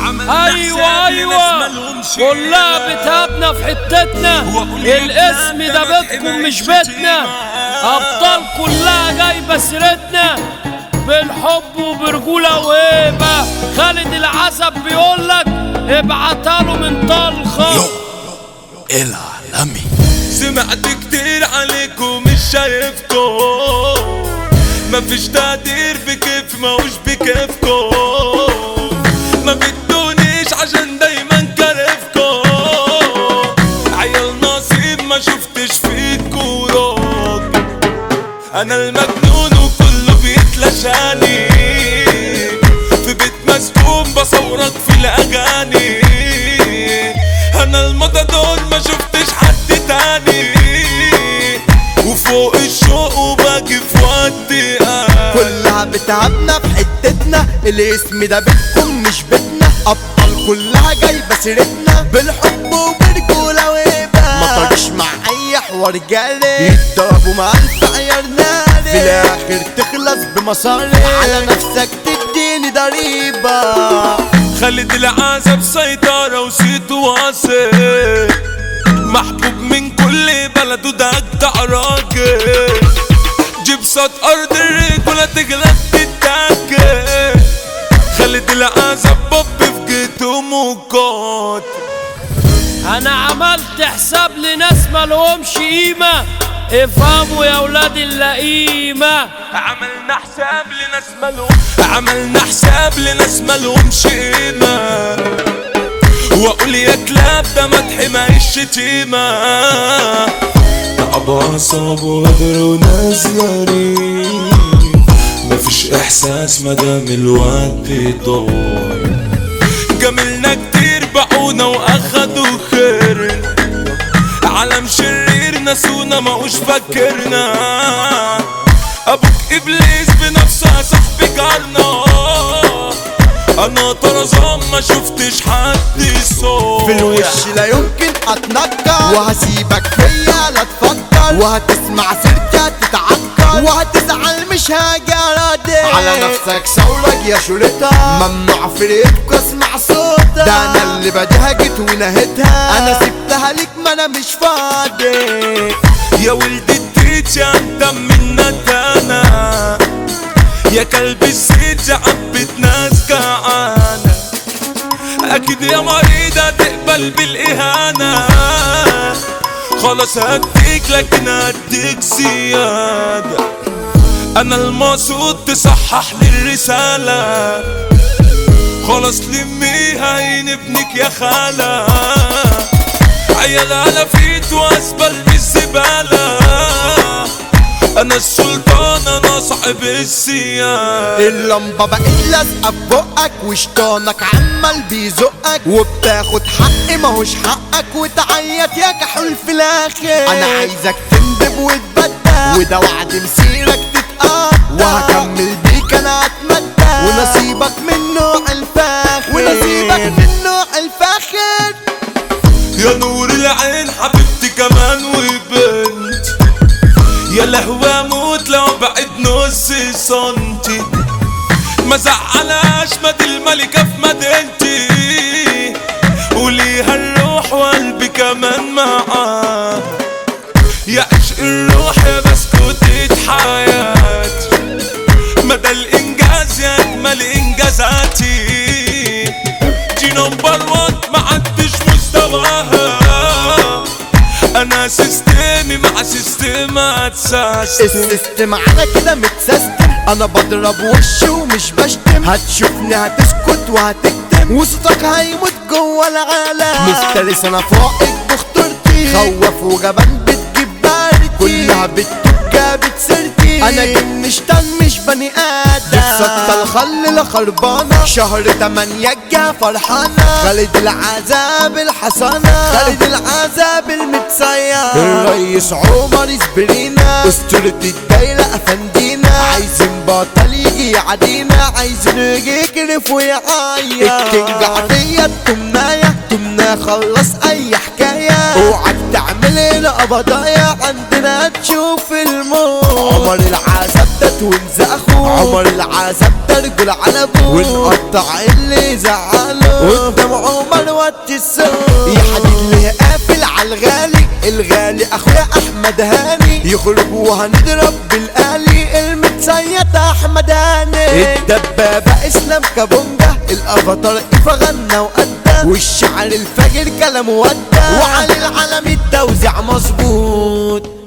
ايوه ايوه كلها بتهابنا في حتتنا الاسم ده بيتكم مش بيتنا ابطال كلها جايبه سيرتنا بالحب وبرجوله وهيبه خالد العزب بيقولك ابعتها من طلخه العالمي سمعت كتير عليكم مش شايفكم مفيش تقدير بكيف ماهوش بكيفكم ما بدونيش عشان دايما كرفكم عيال نصيب ما شفتش فيكوا راجل انا المجنون وكله بيتلاشاني في بيت مسكون بصورك في الاغاني انا المضادون ما شفتش حد تاني وفوق الشوق وباجي في وقتي كلها بتعبنا في حتتنا الاسم ده بيتكم مش بيتنا ابطال كلها جايبه سيرتنا بالحب وبرجوله وهبه ما طارش مع اي حوار جاري يتضربوا مع الف عيار ناري في الاخر تخلص بمصاري على نفسك تديني ضريبه خالد العزب سيطرة وصيته واصل محبوب من كل بلد وده أجدع راجل جيب صوت أرض الرجولة تغلب تتاكل خالد العزب بوب في جيته مقاتل انا عملت حساب لناس مالهمش قيمه افهموا يا ولاد اللئيمه عملنا حساب لناس مالهم عملنا حساب لناس مالهمش قيمة واقول يا كلاب ده مدح ما الشتيمة ابو عصاب وغدر وناس غريب مفيش احساس مدام الوقت ضايع جملنا كتير باعونا واخدوا خيرنا عالم شرير نسونا ما وش فكرنا ابوك ابليس بنفسه يا صاحبي جارنا انا طرزان ما شفتش حد صوت في الوش لا يمكن اتنكر وهسيبك فيا لا تفكر وهتسمع سيرتي تتعكر وهتزعل مش هاجي اراضي على نفسك ثورك يا شرطة ممنوع فريقك اسمع صوتك ده انا اللي بدهجت ونهيتها انا سبتها ليك ما انا مش فاضي يا ولد التيت يا انت من ندانا يا كلب السيد يا عبت ناس جعانة اكيد يا مريضة تقبل بالاهانة خلاص هديك لكن هديك زيادة انا المقصود تصحح لي الرسالة خلاص لميها عين ابنك يا خالة عيال على فيت واسبل بالزبالة انا السلطان انا صاحب السيادة اللمبة بقت لازقة في بقك وشطانك عمال بيزقك وبتاخد حق ماهوش حقك وتعيط يا كحول في الاخر انا عايزك تندب وتبدل وده وعد مسيرك تتقطع وهكمل بيك انا اتمتع ونصيبك من نوع الفاخر ونصيبك من نوع الفاخر يا نور العين حبيبتي كمان وبنت يا لهوى اموت لو بعد نص سنتي ما زعلهاش مد الملكة في مدينتي وليها الروح وقلبي كمان معاه يا عشق الروح يا بسكوتة حياتي مدى الانجاز يا اجمل انجازاتي دي نمبر وان ما عدتش مستواها انا سيستمي مع سيستم اتساستم السيستم على كده متسيستم انا بضرب وش ومش بشتم هتشوفني هتسكت وهتكتم وصوتك هيموت جوه العالم مفترس انا فوقك بخطرتي خوف وجبان بتجيب باردي كلها بتدوب جابت سيرتي انا جن شيطان مش بني ادم نفسك الخل لا خربانه شهر تمانية الجا فرحانه خالد العذاب الحصانه خالد العذاب المتصير الرئيس عمر سبرينا اسطورة الدايرة افندينا عايزين بطل يجي يعدينا عايزين يجي يكرف ويعيط الكينج عطية التمناية تمناية خلص اي حكاية اوعك تعمل هنا قبضايا عندنا تشوف الموت عمر العذاب ده ويلزق اخوه عمر العذاب ده رجل على ابوه ونقطع اللي زعله قدام عمر وقت السوق يا حبيبي اللي قافل على الغالي الغالي اخويا احمد هاني يخرج وهنضرب بالالي المتسيد احمد هاني الدبابه اسلام كابونجا الافاتار ايفا غنى وادى والشعر الفجر كلام ودى وعلي العالم التوزيع مظبوط